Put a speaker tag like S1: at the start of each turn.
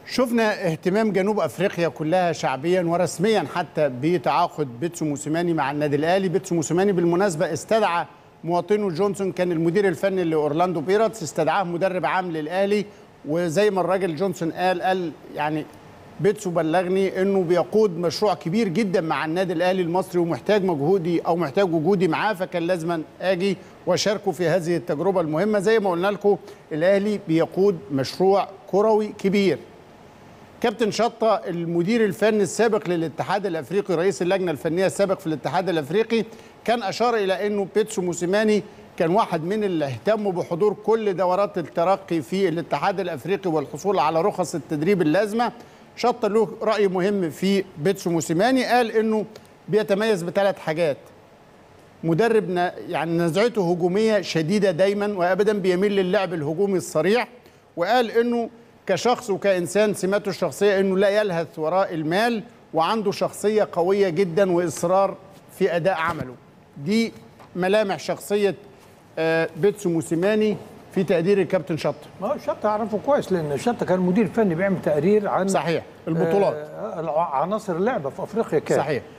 S1: شفنا اهتمام جنوب افريقيا كلها شعبيا ورسميا حتى بتعاقد بيتسو موسيماني مع النادي الاهلي بيتسو موسيماني بالمناسبه استدعى مواطنه جونسون كان المدير الفني لاورلاندو بيراتس استدعاه مدرب عام للاهلي وزي ما الراجل جونسون قال قال يعني بيتسو بلغني انه بيقود مشروع كبير جدا مع النادي الاهلي المصري ومحتاج مجهودي او محتاج وجودي معاه فكان لازم اجي واشاركه في هذه التجربه المهمه زي ما قلنا لكم الاهلي بيقود مشروع كروي كبير كابتن شطة المدير الفني السابق للاتحاد الافريقي رئيس اللجنه الفنيه السابق في الاتحاد الافريقي كان اشار الى انه بيتسو موسيماني كان واحد من اللي اهتموا بحضور كل دورات الترقي في الاتحاد الافريقي والحصول على رخص التدريب اللازمه شطة له راي مهم في بيتسو موسيماني قال انه بيتميز بثلاث حاجات مدرب ن- يعني نزعته هجوميه شديده دايما وابدا بيميل للعب الهجومي الصريح وقال انه كشخص وكانسان سماته الشخصيه انه لا يلهث وراء المال وعنده شخصيه قويه جدا واصرار في اداء عمله دي ملامح شخصيه آه، بيتسو موسيماني في تقدير الكابتن شطه
S2: ما هو شطة أعرفه كويس لأن شطة كان مدير فني بيعمل تقرير عن
S1: صحيح البطولات
S2: آه عناصر اللعبة في أفريقيا كان
S1: صحيح